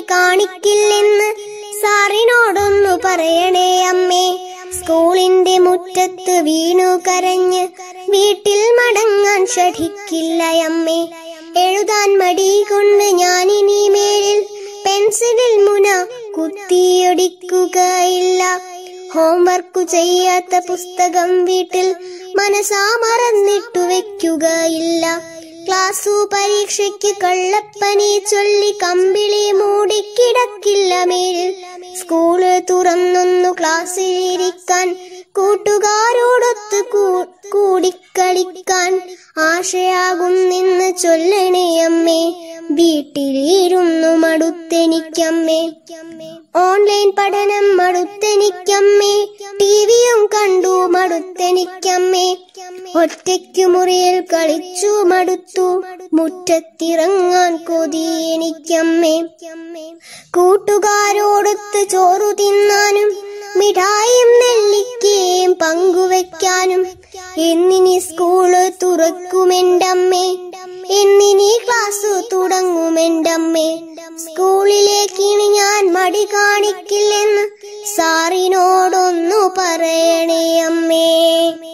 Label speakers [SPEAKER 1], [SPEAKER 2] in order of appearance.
[SPEAKER 1] കാണിക്കില്ലെന്ന് സാറിനോടൊന്നു പറയണേ അമ്മേ സ്കൂളിന്റെ മുറ്റത്ത് വീണു കരഞ്ഞ് വീട്ടിൽ മടങ്ങാൻ ഷഠിക്കില്ല അമ്മേ എഴുതാൻ മടി കൊണ്ട് ഞാനിനി മേലിൽ പെൻസിലിൽ മുന കുത്തിയൊടിക്കുകയില്ല ഹോംവർക്കു ചെയ്യാത്ത പുസ്തകം വീട്ടിൽ മനസാ മറന്നിട്ടു വെക്കുകയില്ല ക്ലാസ്സു പരീക്ഷയ്ക്ക് കള്ളപ്പനി ചൊല്ലി കമ്പിളി മൂടിക്കിടക്കില്ല മേലിൽ സ്കൂള് തുറന്നൊന്നു ക്ലാസ്സിലിരിക്കാൻ കൂട്ടുകാരോടൊത്ത് കൂ- കൂടിക്കളിക്കാൻ ആശയാകും നിന്ന് ചൊല്ലണേ അമ്മേ വീട്ടിലിരുന്നു മടുത്തെനിക്കമ്മേ ഓൺലൈൻ പഠനം മടുത്തെനിക്കമ്മേ ടിവിയും കണ്ടു മടുത്തെനിക്കമ്മേ ഒറ്റയ്ക്കു മുറിയിൽ കളിച്ചു മടുത്തു മുറ്റത്തിറങ്ങാൻ കൊതി എനിക്കമ്മേ കൂട്ടുകാരോടൊത്ത് ചോറു തിന്നാനും മിഠായും നെല്ലിക്കയും പങ്കുവെക്കാനും എന്നിനി സ്കൂള് തുറക്കുമെൻ്റമ്മേ എന്നിനി ക്ലാസ് തുടങ്ങുമെൻ്റമ്മേ സ്കൂളിലേക്കിനി ഞാൻ മടി കാണിക്കില്ലെന്ന് സാറിനോടൊന്നു പറയണേ അമ്മേ